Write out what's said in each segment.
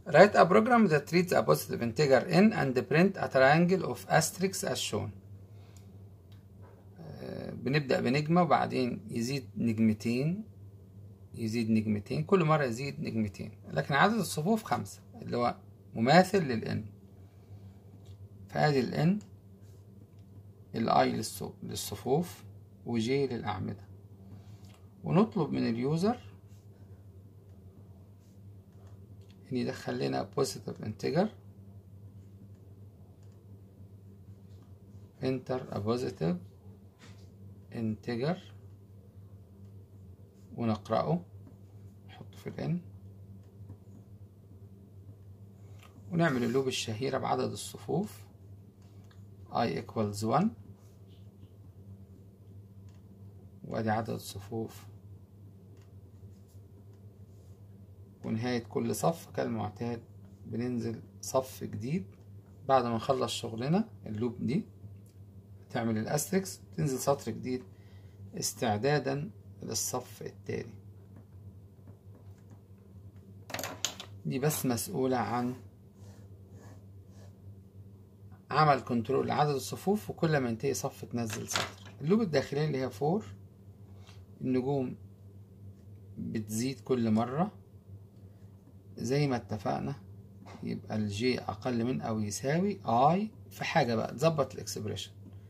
Write a program that reads a positive integer n and print a triangle of asterisks as shown. آه، بنبدأ بنجمة وبعدين يزيد نجمتين يزيد نجمتين كل مرة يزيد نجمتين لكن عدد الصفوف خمسة اللي هو مماثل للN فادي الN الاي للصفوف وجي للأعمدة ونطلب من اليوزر ان يدخل لنا positive integer enter a positive integer ونقرأه نحطه في الان ونعمل اللوب الشهيرة بعدد الصفوف i equals 1 وادي عدد الصفوف ونهاية كل صف كالمعتاد بننزل صف جديد بعد ما نخلص شغلنا اللوب دي تعمل الاستريكس تنزل سطر جديد استعدادا للصف التالي دي بس مسؤولة عن عمل كنترول لعدد الصفوف وكل ما ينتهي صف تنزل سطر اللوب الداخلية اللي هي فور النجوم بتزيد كل مرة زي ما اتفقنا يبقى الجي أقل من أو يساوي اي في حاجة بقى تظبط الإكسبريشن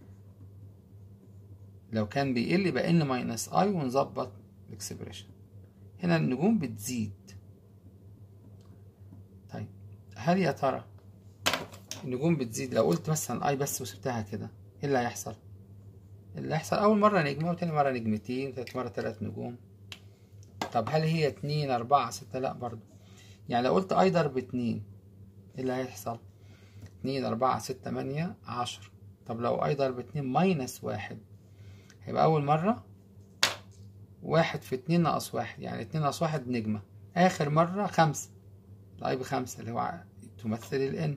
لو كان بيقل يبقى ان ماينس اي ونظبط الإكسبريشن هنا النجوم بتزيد طيب هل يا ترى النجوم بتزيد لو قلت مثلا اي بس وسبتها كده ايه اللي هيحصل اللي هيحصل اول مرة نجمة وتاني مرة نجمتين وتالت مرة تلات نجوم طب هل هي اتنين اربعة ستة لا برضو يعني لو قلت اي ضرب اتنين ايه اللي هيحصل اتنين اربعة ستة تمانية عشر طب لو اي ضرب اتنين ماينس واحد هيبقى اول مرة واحد في اتنين ناقص واحد يعني اتنين ناقص واحد نجمة اخر مرة خمسة الاي بخمسة اللي هو تمثل الان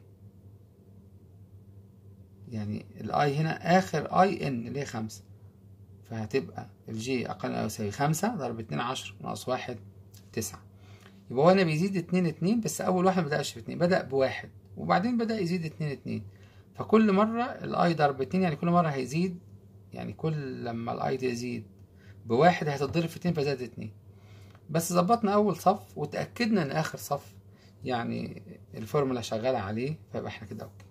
يعني الاي هنا اخر اي ان اللي هي خمسة فهتبقى الجي اقل او يساوي خمسة ضرب اتنين عشر ناقص واحد تسعة يبقى هو هنا بيزيد اتنين اتنين بس اول واحد مبدأش في اتنين بدأ بواحد وبعدين بدأ يزيد اتنين اتنين فكل مرة الاي ضرب اتنين يعني كل مرة هيزيد يعني كل لما الاي تزيد بواحد هتتضرب في اتنين فزاد اتنين بس ظبطنا اول صف وتأكدنا ان اخر صف يعني الفورمولا شغالة عليه فيبقى احنا كده اوكي